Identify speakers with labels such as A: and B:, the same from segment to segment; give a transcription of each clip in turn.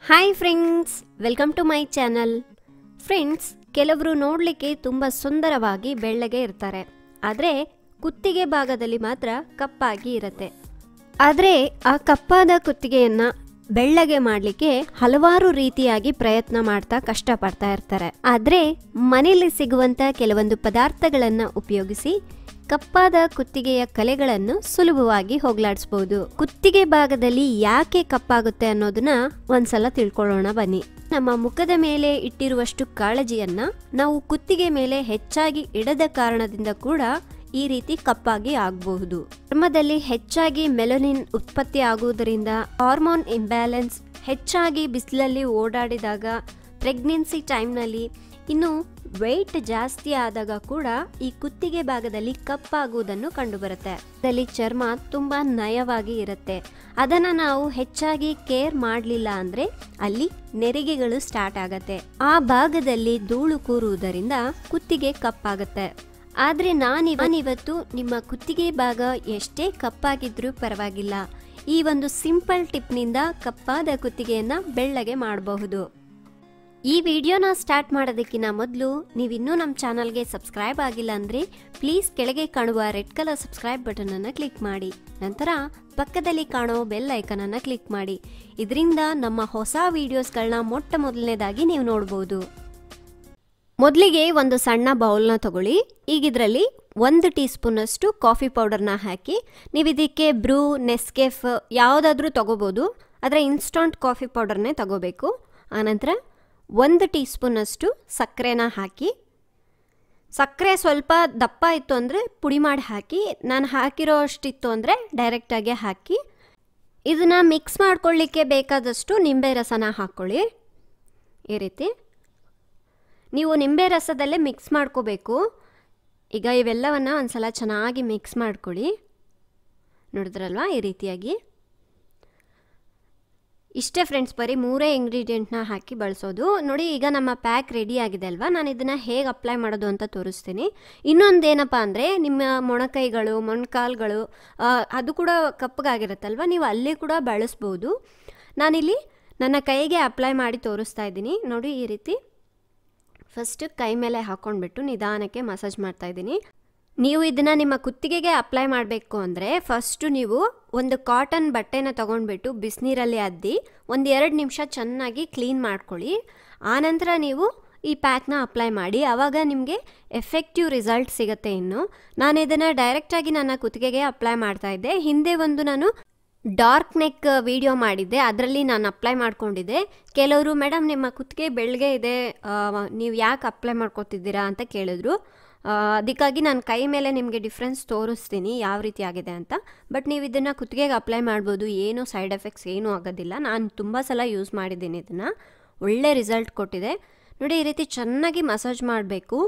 A: hi friends welcome to my channel friends ಕೆಲವರು ನೋಡಲಿಕ್ಕೆ ತುಂಬ ಸುಂದರವಾಗಿ ಬೆಳ್ಳಗೆ ಇರ್ತಾರೆ ಆದರೆ ಕುತ್ತಿಗೆ ಭಾಗದಲ್ಲಿ ಮಾತ್ರ ಕಪ್ಪಾಗಿ ಇರುತ್ತೆ ಆದರೆ ಆ ಕಪ್ಪಾದ ಕುತ್ತಿಗೆಯನ್ನ ಬೆಳ್ಳಗೆ ಮಾಡಲಿಕ್ಕೆ ಹಲವಾರು ರೀತಿಯಾಗಿ ಪ್ರಯತ್ನ ಮಾಡ್ತಾ ಕಷ್ಟಪಡ್ತಾ ಇರ್ತಾರೆ ಆದರೆ ಮನೆಯಲ್ಲಿ ಸಿಗುವಂತ ಕೆಲವೊಂದು ಪದಾರ್ಥಗಳನ್ನ ಉಪಯೋಗಿಸಿ ಕಪ್ಪಾದ ಕುತ್ತಿಗೆಯ ಕಲೆಗಳನ್ನು ಸುಲಭವಾಗಿ ಹೋಗ್ಲಾಡಿಸಬಹುದು ಕುತ್ತಿಗೆ ಭಾಗದಲ್ಲಿ ಯಾಕೆ ಕಪ್ಪಾಗುತ್ತೆ ಅನ್ನೋದನ್ನ ಒಂದ್ಸಲ ತಿಳ್ಕೊಳ್ಳೋಣ ಬನ್ನಿ ನಮ್ಮ ಮುಖದ ಮೇಲೆ ಇಟ್ಟಿರುವಷ್ಟು ಕಾಳಜಿಯನ್ನ ನಾವು ಕುತ್ತಿಗೆ ಮೇಲೆ ಹೆಚ್ಚಾಗಿ ಇಡದ ಕಾರಣದಿಂದ ಕೂಡ ಈ ರೀತಿ ಕಪ್ಪಾಗಿ ಆಗಬಹುದು ಚರ್ಮದಲ್ಲಿ ಹೆಚ್ಚಾಗಿ ಮೆಲನಿನ್ ಉತ್ಪತ್ತಿ ಆಗುವುದರಿಂದ ಹಾರ್ಮೋನ್ ಇಂಬ್ಯಾಲೆನ್ಸ್ ಹೆಚ್ಚಾಗಿ ಬಿಸಿಲಲ್ಲಿ ಓಡಾಡಿದಾಗ ಪ್ರೆಗ್ನೆನ್ಸಿ ಟೈಮ್ನಲ್ಲಿ ಇನ್ನು ವೆಯ್ಟ್ ಜಾಸ್ತಿ ಆದಾಗ ಕೂಡ ಈ ಕುತ್ತಿಗೆ ಭಾಗದಲ್ಲಿ ಕಪ್ಪಾಗುವುದನ್ನು ಕಂಡುಬರುತ್ತೆ ಅದರಲ್ಲಿ ಚರ್ಮ ತುಂಬಾ ನಯವಾಗಿ ಇರುತ್ತೆ ಅದನ್ನ ನಾವು ಹೆಚ್ಚಾಗಿ ಕೇರ್ ಮಾಡಲಿಲ್ಲ ಅಂದ್ರೆ ಅಲ್ಲಿ ನೆರಿಗೆಗಳು ಸ್ಟಾರ್ಟ್ ಆಗತ್ತೆ ಆ ಭಾಗದಲ್ಲಿ ಧೂಳು ಕೂರುವುದರಿಂದ ಕುತ್ತಿಗೆ ಕಪ್ಪಾಗತ್ತೆ ಆದ್ರೆ ನಾನಿವತ್ತು ನಿಮ್ಮ ಕುತ್ತಿಗೆ ಭಾಗ ಎಷ್ಟೇ ಕಪ್ಪಾಗಿದ್ರೂ ಪರವಾಗಿಲ್ಲ ಈ ಒಂದು ಸಿಂಪಲ್ ಟಿಪ್ನಿಂದ ಕಪ್ಪಾದ ಕುತ್ತಿಗೆಯನ್ನ ಬೆಳ್ಳಗೆ ಮಾಡಬಹುದು ಈ ವಿಡಿಯೋನ ಸ್ಟಾರ್ಟ್ ಮಾಡೋದಕ್ಕಿಂತ ಮೊದಲು ನೀವಿನ್ನೂ ನಮ್ಮ ಚಾನಲ್ಗೆ ಸಬ್ಸ್ಕ್ರೈಬ್ ಆಗಿಲ್ಲ ಅಂದರೆ ಪ್ಲೀಸ್ ಕೆಳಗೆ ಕಾಣುವ ರೆಡ್ ಕಲರ್ ಸಬ್ಸ್ಕ್ರೈಬ್ ಬಟನನ್ನು ಕ್ಲಿಕ್ ಮಾಡಿ ನಂತರ ಪಕ್ಕದಲ್ಲಿ ಕಾಣೋ ಬೆಲ್ ಐಕನನ್ನು ಕ್ಲಿಕ್ ಮಾಡಿ ಇದರಿಂದ ನಮ್ಮ ಹೊಸ ವಿಡಿಯೋಸ್ಗಳನ್ನ ಮೊಟ್ಟ ಮೊದಲನೇದಾಗಿ ನೀವು ನೋಡ್ಬೋದು ಮೊದಲಿಗೆ ಒಂದು ಸಣ್ಣ ಬೌಲ್ನ ತಗೊಳ್ಳಿ ಈಗ ಇದರಲ್ಲಿ ಒಂದು ಟೀ ಸ್ಪೂನಷ್ಟು ಕಾಫಿ ಪೌಡರ್ನ ಹಾಕಿ ನೀವು ಇದಕ್ಕೆ ಬ್ರೂ ನೆಸ್ಕೆಫ್ ಯಾವುದಾದ್ರೂ ತಗೋಬೋದು ಆದರೆ ಇನ್ಸ್ಟಂಟ್ ಕಾಫಿ ಪೌಡರ್ನೇ ತಗೋಬೇಕು ಆನಂತರ ಒಂದು ಟೀ ಸ್ಪೂನಷ್ಟು ಸಕ್ಕರೆನ ಹಾಕಿ ಸಕ್ಕರೆ ಸ್ವಲ್ಪ ದಪ್ಪ ಇತ್ತು ಅಂದರೆ ಪುಡಿ ಮಾಡಿ ಹಾಕಿ ನಾನು ಹಾಕಿರೋ ಅಷ್ಟಿತ್ತು ಅಂದರೆ ಡೈರೆಕ್ಟಾಗಿ ಹಾಕಿ ಇದನ್ನು ಮಿಕ್ಸ್ ಮಾಡ್ಕೊಳ್ಳಿಕ್ಕೆ ಬೇಕಾದಷ್ಟು ನಿಂಬೆ ರಸನ ಹಾಕ್ಕೊಳ್ಳಿ ಈ ರೀತಿ ನೀವು ನಿಂಬೆ ರಸದಲ್ಲೇ ಮಿಕ್ಸ್ ಮಾಡ್ಕೋಬೇಕು ಈಗ ಇವೆಲ್ಲವನ್ನು ಒಂದ್ಸಲ ಚೆನ್ನಾಗಿ ಮಿಕ್ಸ್ ಮಾಡ್ಕೊಳ್ಳಿ ನೋಡಿದ್ರಲ್ವಾ ಈ ರೀತಿಯಾಗಿ ಇಷ್ಟೇ ಫ್ರೆಂಡ್ಸ್ ಬರೀ ಮೂರೇ ಇಂಗ್ರೀಡಿಯೆಂಟ್ನ ಹಾಕಿ ಬಳಸೋದು ನೋಡಿ ಈಗ ನಮ್ಮ ಪ್ಯಾಕ್ ರೆಡಿ ಆಗಿದೆ ಅಲ್ವಾ ನಾನು ಇದನ್ನು ಹೇಗೆ ಅಪ್ಲೈ ಮಾಡೋದು ಅಂತ ತೋರಿಸ್ತೀನಿ ಇನ್ನೊಂದೇನಪ್ಪ ಅಂದರೆ ನಿಮ್ಮ ಮೊಣಕೈಗಳು ಮೊಣಕಾಲ್ಗಳು ಅದು ಕೂಡ ಕಪ್ಪಗಾಗಿರುತ್ತಲ್ವ ನೀವು ಅಲ್ಲಿ ಕೂಡ ಬಳಸ್ಬೋದು ನಾನಿಲ್ಲಿ ನನ್ನ ಕೈಗೆ ಅಪ್ಲೈ ಮಾಡಿ ತೋರಿಸ್ತಾ ಇದ್ದೀನಿ ನೋಡಿ ಈ ರೀತಿ ಫಸ್ಟ್ ಕೈ ಮೇಲೆ ಹಾಕ್ಕೊಂಡ್ಬಿಟ್ಟು ನಿಧಾನಕ್ಕೆ ಮಸಾಜ್ ಮಾಡ್ತಾ ಇದ್ದೀನಿ ನೀವು ಇದನ್ನು ನಿಮ್ಮ ಕುತ್ತಿಗೆಗೆ ಅಪ್ಲೈ ಮಾಡಬೇಕು ಅಂದರೆ ಫಸ್ಟು ನೀವು ಒಂದು ಕಾಟನ್ ಬಟ್ಟೆನ ತೊಗೊಂಡ್ಬಿಟ್ಟು ಬಿಸಿನೀರಲ್ಲಿ ಅದ್ದಿ ಒಂದು ಎರಡು ನಿಮಿಷ ಚೆನ್ನಾಗಿ ಕ್ಲೀನ್ ಮಾಡ್ಕೊಳ್ಳಿ ಆನಂತರ ನೀವು ಈ ಪ್ಯಾಕ್ನ ಅಪ್ಲೈ ಮಾಡಿ ಆವಾಗ ನಿಮಗೆ ಎಫೆಕ್ಟಿವ್ ರಿಸಲ್ಟ್ ಸಿಗುತ್ತೆ ಇನ್ನು ನಾನು ಇದನ್ನು ಡೈರೆಕ್ಟಾಗಿ ನನ್ನ ಕುತ್ತಿಗೆಗೆ ಅಪ್ಲೈ ಮಾಡ್ತಾ ಇದ್ದೆ ಹಿಂದೆ ಒಂದು ನಾನು ಡಾರ್ಕ್ ನೆಕ್ ವಿಡಿಯೋ ಮಾಡಿದ್ದೆ ಅದರಲ್ಲಿ ನಾನು ಅಪ್ಲೈ ಮಾಡ್ಕೊಂಡಿದ್ದೆ ಕೆಲವರು ಮೇಡಮ್ ನಿಮ್ಮ ಕುತ್ತಿಗೆ ಬೆಳಗ್ಗೆ ಇದೆ ನೀವು ಯಾಕೆ ಅಪ್ಲೈ ಮಾಡ್ಕೊತಿದ್ದೀರಾ ಅಂತ ಕೇಳಿದ್ರು ಅದಕ್ಕಾಗಿ ನಾನು ಕೈ ಮೇಲೆ ನಿಮಗೆ ಡಿಫ್ರೆನ್ಸ್ ತೋರಿಸ್ತೀನಿ ಯಾವ ರೀತಿ ಆಗಿದೆ ಅಂತ ಬಟ್ ನೀವು ಇದನ್ನು ಕುತ್ತಿಗೆಗೆ ಅಪ್ಲೈ ಮಾಡ್ಬೋದು ಏನೂ ಸೈಡ್ ಎಫೆಕ್ಟ್ಸ್ ಏನೂ ಆಗೋದಿಲ್ಲ ನಾನು ತುಂಬ ಸಲ ಯೂಸ್ ಮಾಡಿದ್ದೀನಿ ಇದನ್ನು ಒಳ್ಳೆ ರಿಸಲ್ಟ್ ಕೊಟ್ಟಿದೆ ನೋಡಿ ಈ ರೀತಿ ಚೆನ್ನಾಗಿ ಮಸಾಜ್ ಮಾಡಬೇಕು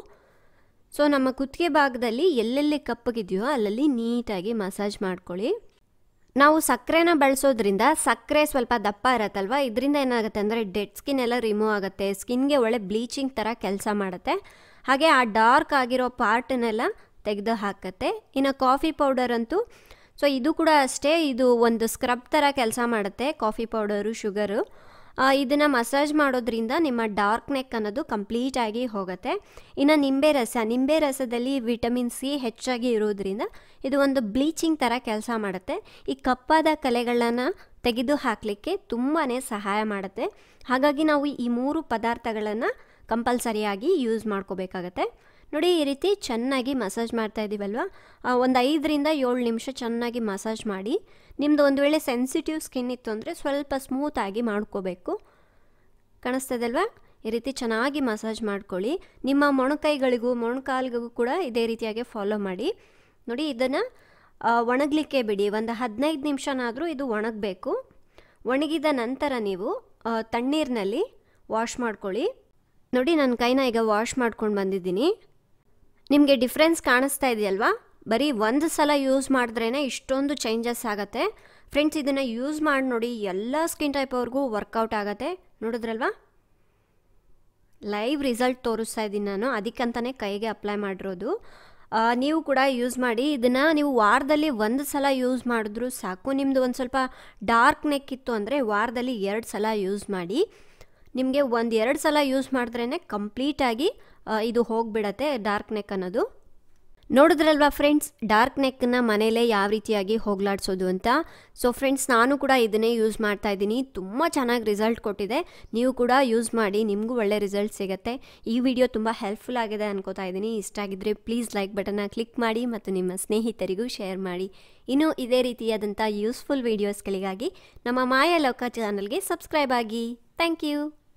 A: ಸೊ ನಮ್ಮ ಕುತ್ತಿಗೆ ಭಾಗದಲ್ಲಿ ಎಲ್ಲೆಲ್ಲಿ ಕಪ್ಪಗಿದೆಯೋ ಅಲ್ಲಲ್ಲಿ ನೀಟಾಗಿ ಮಸಾಜ್ ಮಾಡ್ಕೊಳ್ಳಿ ನಾವು ಸಕ್ಕರೆನ ಬಳಸೋದ್ರಿಂದ ಸಕ್ಕರೆ ಸ್ವಲ್ಪ ದಪ್ಪ ಇರತ್ತಲ್ವ ಇದರಿಂದ ಏನಾಗುತ್ತೆ ಅಂದರೆ ಡೆಡ್ ಸ್ಕಿನ್ ಎಲ್ಲ ರಿಮೂವ್ ಆಗುತ್ತೆ ಸ್ಕಿನ್ಗೆ ಒಳ್ಳೆ ಬ್ಲೀಚಿಂಗ್ ಥರ ಕೆಲಸ ಮಾಡುತ್ತೆ ಹಾಗೆ ಆ ಡಾರ್ಕ್ ಆಗಿರೋ ಪಾರ್ಟನ್ನೆಲ್ಲ ತೆಗೆದು ಹಾಕತ್ತೆ ಇನ್ನು ಕಾಫಿ ಪೌಡರ್ ಅಂತೂ ಸೊ ಇದು ಕೂಡ ಅಷ್ಟೇ ಇದು ಒಂದು ಸ್ಕ್ರಬ್ ಥರ ಕೆಲಸ ಮಾಡುತ್ತೆ ಕಾಫಿ ಪೌಡರು ಶುಗರು ಇದನ್ನು ಮಸಾಜ್ ಮಾಡೋದ್ರಿಂದ ನಿಮ್ಮ ಡಾರ್ಕ್ ನೆಕ್ ಅನ್ನೋದು ಕಂಪ್ಲೀಟಾಗಿ ಹೋಗುತ್ತೆ ಇನ್ನು ನಿಂಬೆ ರಸ ನಿಂಬೆ ರಸದಲ್ಲಿ ವಿಟಮಿನ್ ಸಿ ಹೆಚ್ಚಾಗಿ ಇರೋದ್ರಿಂದ ಇದು ಒಂದು ಬ್ಲೀಚಿಂಗ್ ಥರ ಕೆಲಸ ಮಾಡುತ್ತೆ ಈ ಕಪ್ಪಾದ ಕಲೆಗಳನ್ನು ತೆಗೆದು ಹಾಕಲಿಕ್ಕೆ ತುಂಬಾ ಸಹಾಯ ಮಾಡುತ್ತೆ ಹಾಗಾಗಿ ನಾವು ಈ ಮೂರು ಪದಾರ್ಥಗಳನ್ನು ಕಂಪಲ್ಸರಿಯಾಗಿ ಯೂಸ್ ಮಾಡ್ಕೋಬೇಕಾಗತ್ತೆ ನೋಡಿ ಈ ರೀತಿ ಚೆನ್ನಾಗಿ ಮಸಾಜ್ ಮಾಡ್ತಾ ಇದ್ದೀವಲ್ವ ಒಂದು ಐದರಿಂದ ಏಳು ನಿಮಿಷ ಚೆನ್ನಾಗಿ ಮಸಾಜ್ ಮಾಡಿ ನಿಮ್ಮದು ಒಂದು ವೇಳೆ ಸೆನ್ಸಿಟಿವ್ ಸ್ಕಿನ್ ಇತ್ತು ಅಂದರೆ ಸ್ವಲ್ಪ ಸ್ಮೂತಾಗಿ ಮಾಡ್ಕೋಬೇಕು ಕಾಣಿಸ್ತದಲ್ವಾ ಈ ರೀತಿ ಚೆನ್ನಾಗಿ ಮಸಾಜ್ ಮಾಡ್ಕೊಳ್ಳಿ ನಿಮ್ಮ ಮೊಣಕೈಗಳಿಗೂ ಮೊಣಕಾಲ್ಗಳಿಗೂ ಕೂಡ ಇದೇ ರೀತಿಯಾಗಿ ಫಾಲೋ ಮಾಡಿ ನೋಡಿ ಇದನ್ನು ಒಣಗಲಿಕ್ಕೆ ಬಿಡಿ ಒಂದು ಹದಿನೈದು ನಿಮಿಷನಾದರೂ ಇದು ಒಣಗಬೇಕು ಒಣಗಿದ ನಂತರ ನೀವು ತಣ್ಣೀರಿನಲ್ಲಿ ವಾಶ್ ಮಾಡ್ಕೊಳ್ಳಿ ನೋಡಿ ನನ್ನ ಕೈನ ಈಗ ವಾಶ್ ಮಾಡ್ಕೊಂಡು ಬಂದಿದ್ದೀನಿ ನಿಮಗೆ ಡಿಫ್ರೆನ್ಸ್ ಕಾಣಿಸ್ತಾ ಇದೆಯಲ್ವಾ ಬರೀ ಒಂದು ಸಲ ಯೂಸ್ ಮಾಡಿದ್ರೇ ಇಷ್ಟೊಂದು ಚೇಂಜಸ್ ಆಗುತ್ತೆ ಫ್ರೆಂಡ್ಸ್ ಇದನ್ನು ಯೂಸ್ ಮಾಡಿ ನೋಡಿ ಎಲ್ಲ ಸ್ಕಿನ್ ಟೈಪ್ ಅವ್ರಿಗೂ ವರ್ಕೌಟ್ ಆಗುತ್ತೆ ನೋಡಿದ್ರಲ್ವಾ ಲೈವ್ ರಿಸಲ್ಟ್ ತೋರಿಸ್ತಾ ಇದ್ದೀನಿ ನಾನು ಅದಕ್ಕಂತಲೇ ಕೈಗೆ ಅಪ್ಲೈ ಮಾಡಿರೋದು ಆ, ನೀವು ಕೂಡ ಯೂಸ್ ಮಾಡಿ ಇದನ್ನು ನೀವು ವಾರದಲ್ಲಿ ಒಂದು ಸಲ ಯೂಸ್ ಮಾಡಿದ್ರೂ ಸಾಕು ನಿಮ್ಮದು ಒಂದು ಸ್ವಲ್ಪ ಡಾರ್ಕ್ ನೆಕ್ ಇತ್ತು ಅಂದರೆ ವಾರದಲ್ಲಿ ಎರಡು ಸಲ ಯೂಸ್ ಮಾಡಿ ನಿಮಗೆ ಒಂದು ಎರಡು ಸಲ ಯೂಸ್ ಮಾಡಿದ್ರೇ ಕಂಪ್ಲೀಟಾಗಿ ಆ, ಇದು ಹೋಗಿಬಿಡತ್ತೆ ಡಾರ್ಕ್ ನೆಕ್ ಅನ್ನೋದು ನೋಡಿದ್ರಲ್ವಾ ಫ್ರೆಂಡ್ಸ್ ಡಾರ್ಕ್ ನೆಕ್ಕನ್ನ ಮನೇಲೇ ಯಾವ ರೀತಿಯಾಗಿ ಹೋಗ್ಲಾಡ್ಸೋದು ಅಂತ ಸೊ ಫ್ರೆಂಡ್ಸ್ ನಾನು ಕೂಡ ಇದನ್ನೇ ಯೂಸ್ ಮಾಡ್ತಾ ಇದ್ದೀನಿ ತುಂಬ ಚೆನ್ನಾಗಿ ರಿಸಲ್ಟ್ ಕೊಟ್ಟಿದೆ ನೀವು ಕೂಡ ಯೂಸ್ ಮಾಡಿ ನಿಮಗೂ ಒಳ್ಳೆ ರಿಸಲ್ಟ್ ಸಿಗುತ್ತೆ ಈ ವಿಡಿಯೋ ತುಂಬ ಹೆಲ್ಪ್ಫುಲ್ ಆಗಿದೆ ಅನ್ಕೋತಾ ಇದ್ದೀನಿ ಇಷ್ಟ ಆಗಿದ್ದರೆ ಪ್ಲೀಸ್ ಲೈಕ್ ಬಟನ್ನ ಕ್ಲಿಕ್ ಮಾಡಿ ಮತ್ತು ನಿಮ್ಮ ಸ್ನೇಹಿತರಿಗೂ ಶೇರ್ ಮಾಡಿ ಇನ್ನು ಇದೇ ರೀತಿಯಾದಂಥ ಯೂಸ್ಫುಲ್ ವೀಡಿಯೋಸ್ಗಳಿಗಾಗಿ ನಮ್ಮ ಮಾಯಾ ಲೋಕ ಚಾನಲ್ಗೆ ಸಬ್ಸ್ಕ್ರೈಬ್ ಆಗಿ ಥ್ಯಾಂಕ್ ಯು